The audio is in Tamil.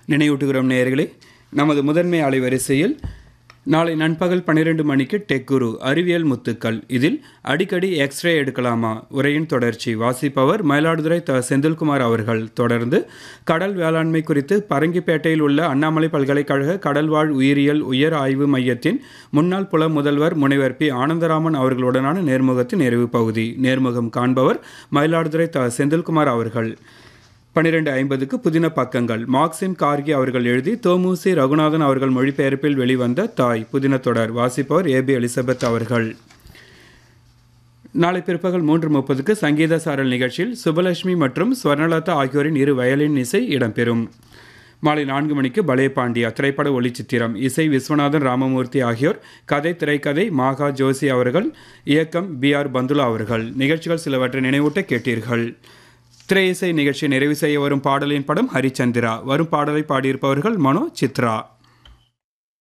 நினைவூட்டுகிறோம் நேயர்களே நமது முதன்மை அலைவரிசையில் நாளை நண்பகல் பன்னிரண்டு மணிக்கு டெக் குரு அறிவியல் முத்துக்கள் இதில் அடிக்கடி எக்ஸ்ரே எடுக்கலாமா உரையின் தொடர்ச்சி வாசிப்பவர் மயிலாடுதுறை த செந்தில்குமார் அவர்கள் தொடர்ந்து கடல் வேளாண்மை குறித்து பரங்கிப்பேட்டையில் உள்ள அண்ணாமலை பல்கலைக்கழக கடல்வாழ் உயிரியல் உயர் ஆய்வு மையத்தின் முன்னாள் புல முதல்வர் முனைவர் பி ஆனந்தராமன் அவர்களுடனான நேர்முகத்தின் நிறைவு பகுதி நேர்முகம் காண்பவர் மயிலாடுதுறை த செந்தில்குமார் அவர்கள் பன்னிரெண்டு ஐம்பதுக்கு புதின பக்கங்கள் மார்க்சிம் கார்கி அவர்கள் எழுதி தோமுசி ரகுநாதன் அவர்கள் மொழிபெயர்ப்பில் வெளிவந்த தாய் புதின தொடர் வாசிப்பவர் ஏபி எலிசபெத் அவர்கள் நாளை பிற்பகல் மூன்று முப்பதுக்கு சங்கீத சாரல் நிகழ்ச்சியில் சுபலட்சுமி மற்றும் ஸ்வர்ணலதா ஆகியோரின் இரு வயலின் இசை இடம்பெறும் மாலை நான்கு மணிக்கு பலே பாண்டியா திரைப்பட ஒளிச்சித்திரம் இசை விஸ்வநாதன் ராமமூர்த்தி ஆகியோர் கதை திரைக்கதை மாகா ஜோசி அவர்கள் இயக்கம் பி ஆர் பந்துலா அவர்கள் நிகழ்ச்சிகள் சிலவற்றை நினைவூட்ட கேட்டீர்கள் திரை இசை நிகழ்ச்சி நிறைவு செய்ய வரும் பாடலின் படம் ஹரிச்சந்திரா வரும் பாடலை பாடியிருப்பவர்கள் மனோ சித்ரா